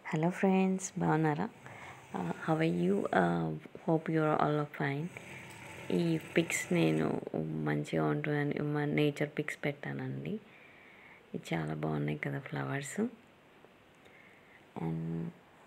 Hello friends బాగున్నారా have you hope you're all fine ఈ pics నేను మంచిగా ఉంటుందని మా నేచర్ పిక్స్ పెట్టానండి ఇది చాలా బాగున్నాయి కదా ఫ్లవర్స్ అండ్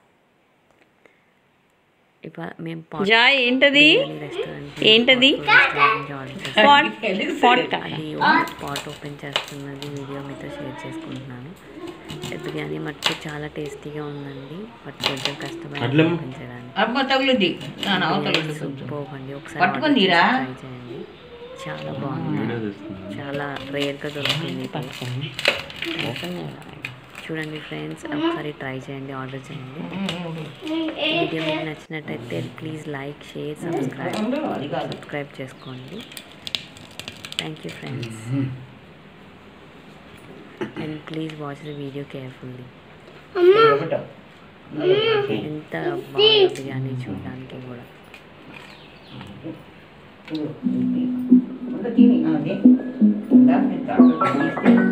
ఇవాళ మేము pot- జాయ్ ఏంటది బిర్యానీ రెస్టారెంట్ ఏంటది? జాయిన్ చేస్తాం పాట్ పాట్ కాదా అది పాట్ ఓపెన్ చేస్తున్నది వీడియో మీతో షేర్ చేసుకుంటున్నాను ఈ బిర్యానీ మటుకు చాలా టేస్టీగా ఉందండి బట్ కొంచెం కష్టమైన అట్లేం? ఓపెన్ చేయడానికి అమ్మ తగులుద్ది నాన్న అవతల సూపర్ అండి ఒకసారి పట్టుకొని order తీరా? చేసి try చేయండి చాలా బాగుంది చాలా రేర్గా దొరుకుతుంది ఇది. చూడండి ఫ్రెండ్స్ ఒకసారి ట్రై చేయండి ఆర్డర్ చేయండి వీడియో మీకు నచ్చినట్టయితే ప్లీజ్ లైక్ షేర్ సబ్స్క్రైబ్ అది కాదు సబ్స్క్రైబ్ చేసుకోండి thank you friends and please watch the video carefully ఒకటో. ఎంత బాగా బిర్యానీ చూడడానికి కూడా ఇంకా తిని అదే ఇంకా నేను తాగలేదు.